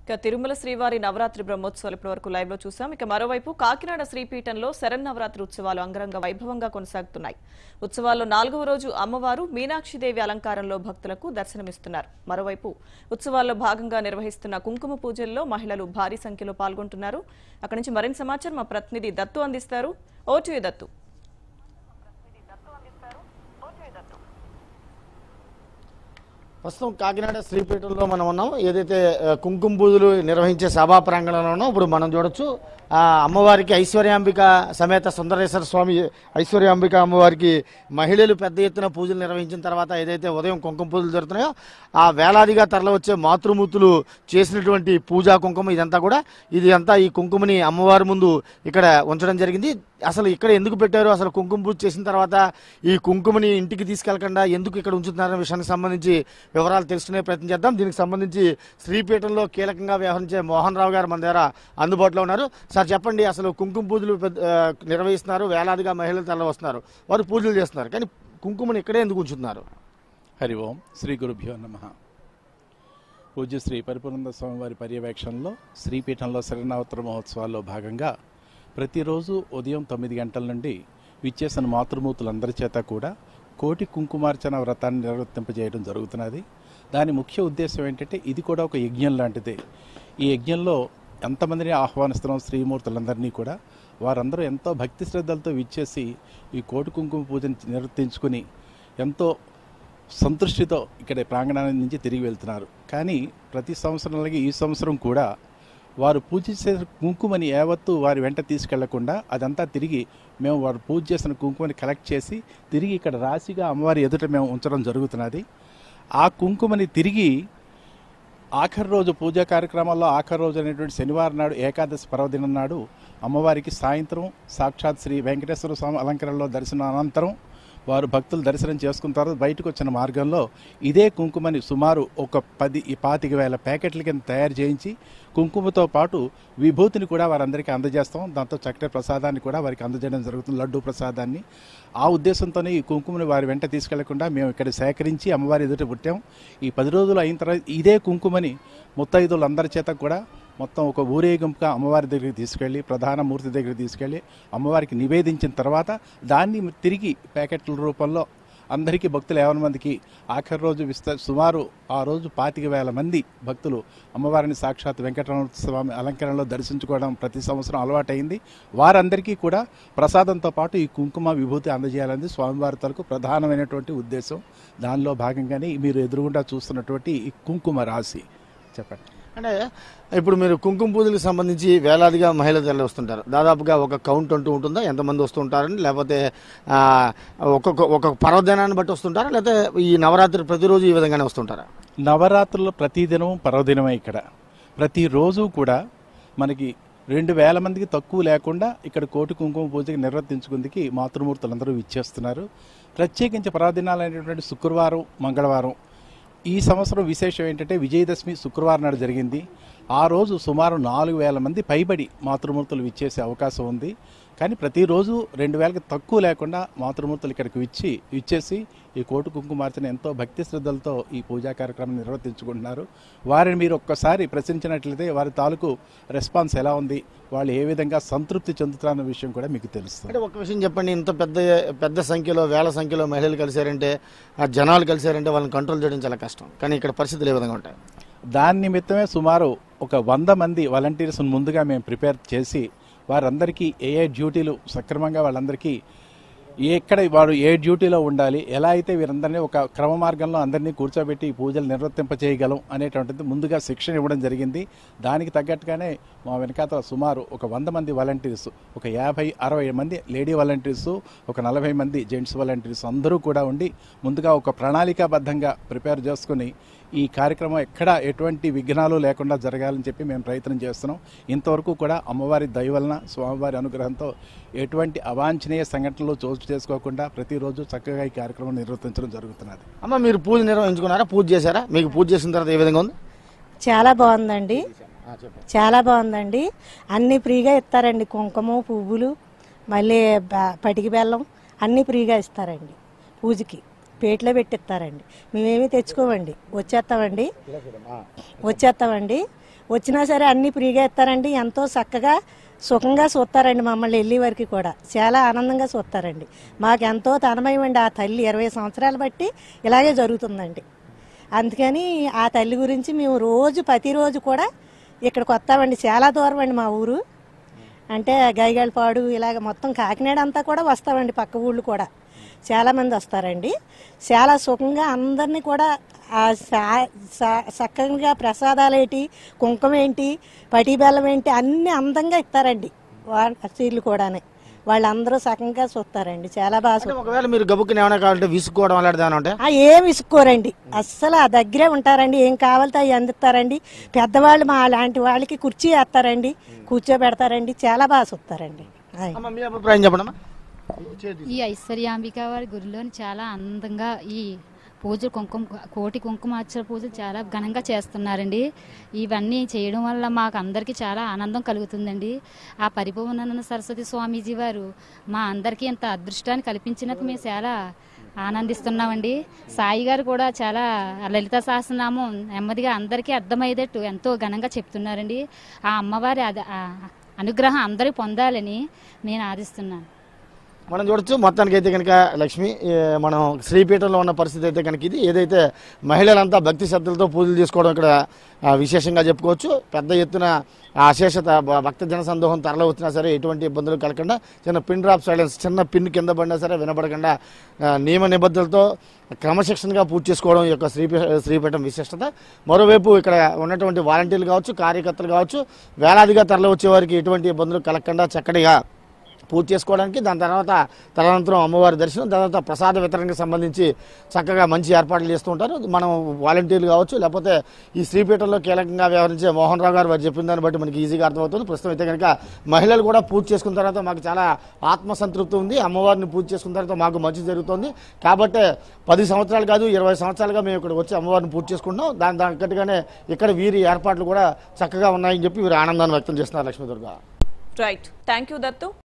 ఇక తిరుమల శ్రీవారి నవరాత్రి బ్రహ్మోత్సవాలు ఇప్పటి వరకు లైవ్ లో చూసాం ఇక మరోవైపు కాకినాడ శ్రీపీఠంలో శరన్నవరాత్రి ఉత్సవాలు అంగరంగ వైభవంగా కొనసాగుతున్నాయి ఉత్సవాల్లో నాలుగవ రోజు అమ్మవారు మీనాక్షిదేవి అలంకారంలో భక్తులకు దర్శనమిస్తున్నారు మరోవైపు ఉత్సవాల్లో భాగంగా నిర్వహిస్తున్న కుంకుమ పూజల్లో మహిళలు భారీ సంఖ్యలో పాల్గొంటున్నారు అక్కడి నుంచి మరింత సమాచారం మా ప్రతినిధి దత్తు అందిస్తారు ఓటు దత్తు ప్రస్తుతం కాకినాడ శ్రీపీఠంలో మనం ఉన్నాం ఏదైతే ఆ, కుంకుమ పూజలు నిర్వహించే సభా ప్రాంగణంలో ఉన్నాం ఇప్పుడు మనం చూడొచ్చు ఆ, అమ్మవారికి ఐశ్వర్యాంబిక సమేత సుందరేశ్వర స్వామి ఐశ్వర్యాంబిక అమ్మవారికి మహిళలు పెద్ద ఎత్తున పూజలు నిర్వహించిన తర్వాత ఏదైతే ఉదయం కుంకుమ పూజలు జరుగుతున్నాయో ఆ వేలాదిగా తరలివచ్చే మాతృమూర్తులు చేసినటువంటి పూజా కుంకుమ ఇదంతా కూడా ఇది అంతా ఈ కుంకుమని అమ్మవారి ముందు ఇక్కడ ఉంచడం జరిగింది అసలు ఇక్కడ ఎందుకు పెట్టారు అసలు కుంకుమ పూజ చేసిన తర్వాత ఈ కుంకుమని ఇంటికి తీసుకెళ్లకుండా ఎందుకు ఇక్కడ ఉంచుతున్నారనే విషయానికి సంబంధించి వివరాలు తెలుసుకునే ప్రయత్నం చేద్దాం దీనికి సంబంధించి శ్రీపీఠంలో కీలకంగా వ్యవహరించే మోహన్ రావు గారు మన దగ్గర అందుబాటులో ఉన్నారు సార్ చెప్పండి అసలు కుంకుమ పూజలు పెద్ద- ఆ, నిర్వహిస్తున్నారు వేలాదిగా మహిళలు తరలి వస్తున్నారు వారు పూజలు చేస్తున్నారు కానీ కుంకుమని ఇక్కడే ఎందుకు ఉంచుతున్నారు హరి ఓం శ్రీ గురుభ్యో నమ పూజ్య శ్రీ పరిపూర్ణ స్వామివారి పర్యవేక్షణలో శ్రీపీఠంలో శరణావతర మహోత్సవాల్లో భాగంగా ప్రతిరోజు ఉదయం తొమ్మిది గంటల నుండి విచ్చేసిన మాతృమూర్తులందరి చేత కూడా కోటి కుంకుమార్చన వ్రతాన్ని నిర్వర్తింపజేయడం జరుగుతున్నది దాని ముఖ్య ఉద్దేశం ఏంటంటే ఇది కూడా ఒక యజ్ఞం లాంటిదే ఈ యజ్ఞంలో ఎంతమందిని ఆహ్వానిస్తున్నాం స్త్రీమూర్తులందరినీ కూడా వారందరూ ఎంతో భక్తి శ్రద్ధలతో విచ్చేసి ఈ కోటి కుంకుమ పూజను నిర్వర్తించుకుని ఎంతో సంతృష్టితో ఇక్కడ ప్రాంగణాన్ని నుంచి తిరిగి వెళ్తున్నారు కానీ ప్రతి సంవత్సరంలాగే ఈ సంవత్సరం కూడా వారు పూజ చేసిన కుంకుమని యావత్తు వారి వెంట తీసుకెళ్లకుండా అదంతా తిరిగి మేము వారు పూజ చేసిన కుంకుమని కలెక్ట్ చేసి తిరిగి ఇక్కడ రాశిగా అమ్మవారి ఎదుట మేము ఉంచడం జరుగుతున్నది ఆ కుంకుమని తిరిగి ఆఖరి రోజు పూజా కార్యక్రమాల్లో ఆఖరి రోజు అనేటువంటి శనివారం నాడు ఏకాదశి పర్వదినం నాడు అమ్మవారికి సాయంత్రం సాక్షాత్ శ్రీ వెంకటేశ్వర స్వామి అలంకరణలో దర్శనం అనంతరం వారు భక్తులు దర్శనం చేసుకున్న తర్వాత బయటకు వచ్చిన మార్గంలో ఇదే కుంకుమని సుమారు ఒక పది ఈ పాతిక వేల ప్యాకెట్ల కింద తయారు చేయించి కుంకుమతో పాటు విభూతిని కూడా వారందరికీ అందజేస్తాం దాంతో చక్కటి ప్రసాదాన్ని కూడా వారికి అందజేయడం జరుగుతుంది లడ్డు ప్రసాదాన్ని ఆ ఉద్దేశంతోనే ఈ కుంకుమని వారి వెంట తీసుకెళ్లకుండా మేము ఇక్కడ సేకరించి అమ్మవారి ఎదుట పుట్టాం ఈ పది రోజులు అయిన తర్వాత ఇదే కుంకుమని ముత్తైదులందరి చేత కూడా మొత్తం ఒక ఊరేగింపుగా అమ్మవారి దగ్గరికి తీసుకెళ్ళి ప్రధాన మూర్తి దగ్గరికి తీసుకెళ్ళి అమ్మవారికి నివేదించిన తర్వాత దాన్ని తిరిగి ప్యాకెట్ల రూపంలో అందరికీ భక్తులు యావన మందికి ఆఖరి రోజు విస్త సుమారు ఆ రోజు పాతిక వేల మంది భక్తులు అమ్మవారిని సాక్షాత్ వెంకటరమణ స్వామి అలంకరణలో దర్శించుకోవడం ప్రతి సంవత్సరం అలవాటైంది వారందరికీ కూడా ప్రసాదంతో పాటు ఈ కుంకుమ విభూతి అందజేయాలనేది స్వామివారి తరకు ప్రధానమైనటువంటి ఉద్దేశం దానిలో భాగంగానే మీరు ఎదురుగుండా చూస్తున్నటువంటి ఈ కుంకుమ రాశి చెప్పండి అంటే ఇప్పుడు మీరు కుంకుమ పూజలకు సంబంధించి వేలాదిగా మహిళలు తరలి వస్తుంటారు దాదాపుగా ఒక కౌంట్ అంటూ ఉంటుందా ఎంతమంది వస్తుంటారని లేకపోతే ఆ, ఒక్కొక్క ఒక్కొక్క పర్వదినాన్ని బట్టి వస్తుంటారా లేకపోతే ఈ నవరాత్రి ప్రతిరోజు ఈ విధంగానే వస్తుంటారా నవరాత్రుల్లో ప్రతిదినం పర్వదినమే ఇక్కడ ప్రతిరోజు కూడా మనకి రెండు వేల మందికి తక్కువ లేకుండా ఇక్కడ కోటి కుంకుమ పూజకి నిర్వర్తించుకుందికి మాతృమూర్తులందరూ ఇచ్చేస్తున్నారు ప్రత్యేకించి పర్వదినాలైనటువంటి శుక్రవారం మంగళవారం ఈ సంవత్సరం విశేషం ఏంటంటే విజయదశమి శుక్రవారం నాడు జరిగింది ఆ రోజు సుమారు నాలుగు వేల మంది పైబడి మాతృమూర్తులు విచ్చేసే అవకాశం ఉంది కానీ ప్రతిరోజు రెండు వేలకు తక్కువ లేకుండా మాతృమూర్తులు ఇక్కడికి విచ్చి ఇచ్చేసి ఈ కోటి కుంకుమార్చన ఎంతో భక్తి శ్రద్ధలతో ఈ పూజా కార్యక్రమం నిర్వర్తించుకుంటున్నారు వారిని మీరు ఒక్కసారి ప్రశ్నించినట్లయితే వారి తాలూకు రెస్పాన్స్ ఎలా ఉంది వాళ్ళు ఏ విధంగా సంతృప్తి చెందుతారన్న విషయం కూడా మీకు తెలుస్తుంది అంటే ఒక విషయం చెప్పండి ఇంత పెద్ద పెద్ద సంఖ్యలో వేల సంఖ్యలో మహిళలు కలిశారంటే ఆ జనాలు కలిశారంటే వాళ్ళని కంట్రోల్ చేయడం చాలా కష్టం కానీ ఇక్కడ పరిస్థితులు ఏ విధంగా ఉంటాయి దాని నిమిత్తమే సుమారు ఒక వంద మంది వాలంటీర్స్ ముందుగా మేము ప్రిపేర్ చేసి వారందరికీ ఏ ఏ డ్యూటీలు సక్రమంగా వాళ్ళందరికీ ఎక్కడ వారు ఏ డ్యూటీలో ఉండాలి ఎలా అయితే వీరందరినీ ఒక క్రమ మార్గంలో అందరినీ కూర్చోబెట్టి ఈ పూజలు నిర్వర్తింప చేయగలం అనేటువంటిది ముందుగా శిక్షణ ఇవ్వడం జరిగింది దానికి తగ్గట్టుగానే మా వెనకాత సుమారు ఒక వంద మంది వాలంటీర్స్ ఒక యాభై అరవై మంది లేడీ వాలంటీర్స్ ఒక నలభై మంది జెంట్స్ వాలంటీర్స్ అందరూ కూడా ఉండి ముందుగా ఒక ప్రణాళికాబద్ధంగా ప్రిపేర్ చేసుకుని ఈ కార్యక్రమం ఎక్కడ ఎటువంటి విఘ్నాలు లేకుండా జరగాలని చెప్పి మేము ప్రయత్నం చేస్తున్నాం ఇంతవరకు కూడా అమ్మవారి దయ వలన స్వామివారి అనుగ్రహంతో ఎటువంటి అవాంఛనీయ సంఘటనలు చోటు చేసుకోకుండా ప్రతిరోజు చక్కగా ఈ కార్యక్రమం నిర్వర్తించడం జరుగుతున్నది అమ్మ మీరు పూజ నిర్వహించుకున్నారా పూజ చేశారా మీకు పూజ చేసిన తర్వాత ఏ విధంగా ఉంది చాలా బాగుందండి చాలా బాగుందండి అన్ని ఫ్రీగా ఇస్తారండి కుంకుమ పువ్వులు మళ్ళీ బ- పటికి బెల్లం అన్ని ఫ్రీగా ఇస్తారండి పూజకి పేట్లో పెట్టిస్తారండి మేమేమి తెచ్చుకోమండి వచ్చేస్తామండి వచ్చేస్తామండి వచ్చినా సరే అన్నీ ఫ్రీగా ఇస్తారండి ఎంతో చక్కగా సుఖంగా చూస్తారండి మమ్మల్ని వెళ్ళే వరకు కూడా చాలా ఆనందంగా చూస్తారండి మాకు ఎంతో తనమయమండి ఆ తల్లి ఇరవై సంవత్సరాలు బట్టి ఇలాగే జరుగుతుందండి అందుకని ఆ తల్లి గురించి మేము రోజు ప్రతిరోజు కూడా ఇక్కడికి వస్తామండి చాలా దూరం అండి మా ఊరు అంటే గైగల్పాడు ఇలాగ మొత్తం కాకినాడ అంతా కూడా వస్తామండి పక్క ఊళ్ళు కూడా చాలామంది వస్తారండి చాలా సుఖంగా అందరినీ కూడా ఆ సా- సా- చక్కగా ప్రసాదాలు ఏంటి కుంకుమ ఏంటి పటి బెల్లం ఏంటి అన్నీ అందంగా ఇస్తారండి స్త్రీలు కూడానే వాళ్ళందరూ సకంగా చూస్తారండి చాలా బాగా అంటే ఒకవేళ మీరు గబుక్కుని ఏమైనా కావాలంటే విసుకోవడం అలాంటిది ఏమైనా ఉంటే ఆ ఏం ఇసుకోరండి అస్సలు ఆ దగ్గరే ఉంటారండి ఏం కావాలితే అవి అందిస్తారండి పెద్దవాళ్ళు మా లాంటి వాళ్ళకి కుర్చీ వేస్తారండి కూర్చోబెడతారండి చాలా బాగా చూస్తారండి ఆయ్. అమ్మ మీ అభిప్రాయం చెప్పండి అమ్మా ఈ ఐశ్వర్యాంబిక వారి గుడిలోని చాలా అందంగా ఈ పూజలు కుంకుమ కోటి కుంకుమార్చన పూజలు చాలా ఘనంగా చేస్తున్నారండి ఇవన్నీ చేయడం వల్ల మాకు అందరికీ చాలా ఆనందం కలుగుతుందండి ఆ పరిపూర్ణానంద సరస్వతి స్వామీజీ వారు మా అందరికీ ఇంత అదృష్టాన్ని కల్పించినందుకు మేము చాలా ఆనందిస్తున్నామండి సాయి గారు కూడా చాలా లలిత సహస్రనామం నెమ్మదిగా అందరికీ అర్థమయ్యేటట్టు ఎంతో ఘనంగా చెప్తున్నారండి ఆ అమ్మవారి అద- ఆ అనుగ్రహం అందరూ పొందాలని నేను ఆదిస్తున్నాను మనం చూడొచ్చు మొత్తానికి అయితే కనుక లక్ష్మి ఏ, మనం శ్రీపీఠంలో ఉన్న పరిస్థితి అయితే కనుక ఇది ఏదైతే మహిళలంతా భక్తి శ్రద్ధలతో పూజలు చేసుకోవడం ఇక్కడ ఆ, విశేషంగా చెప్పుకోవచ్చు పెద్ద ఎత్తున ఆ అశేషత భ- భక్త జన సందోహం తరలి వచ్చినా సరే ఎటువంటి ఇబ్బందులు కలగకుండా చిన్న పిన్ డ్రాప్ సైలెన్స్ చిన్న పిన్ కింద పడినా సరే వినపడకుండా ఆ, నియమ నిబద్ధతలతో క్రమశిక్షణగా పూజ చేసుకోవడం ఈ యొక్క శ్రీపీ శ్రీపీఠం విశిష్టత మరోవైపు ఇక్కడ ఉన్నటువంటి వాలంటీర్లు కావచ్చు కార్యకర్తలు కావచ్చు వేలాదిగా తరలి వచ్చే వారికి ఎటువంటి ఇబ్బందులు కలగకుండా చక్కటిగా పూజ చేసుకోవడానికి దాని తర్వాత తదనంతరం అమ్మవారి దర్శనం తర్వాత ప్రసాద వితరణకి సంబంధించి చక్కగా మంచి ఏర్పాట్లు చేస్తూ ఉంటారు మనం వాలంటీర్లు కావచ్చు లేకపోతే ఈ శ్రీపీఠంలో కీలకంగా వ్యవహరించే మోహన్ రావు గారు వారు చెప్పిన దాన్ని బట్టి మనకి ఈజీగా అర్థమవుతుంది ప్రస్తుతం అయితే కనుక మహిళలు కూడా పూజ చేసుకున్న తర్వాత మాకు చాలా ఆత్మసంతృప్తి ఉంది అమ్మవారిని పూజ చేసుకున్న తర్వాత మాకు మంచి జరుగుతుంది కాబట్టి పది సంవత్సరాలు కాదు ఇరవై సంవత్సరాలుగా మేము ఇక్కడ వచ్చి అమ్మవారిని పూజ చేసుకుంటున్నాం దాని తగ్గట్టుగానే ఇక్కడ వీరి ఏర్పాట్లు కూడా చక్కగా ఉన్నాయని చెప్పి వీరు ఆనందాన్ని వ్యక్తం చేస్తున్నారు Lakshmidurga right thank you Dattu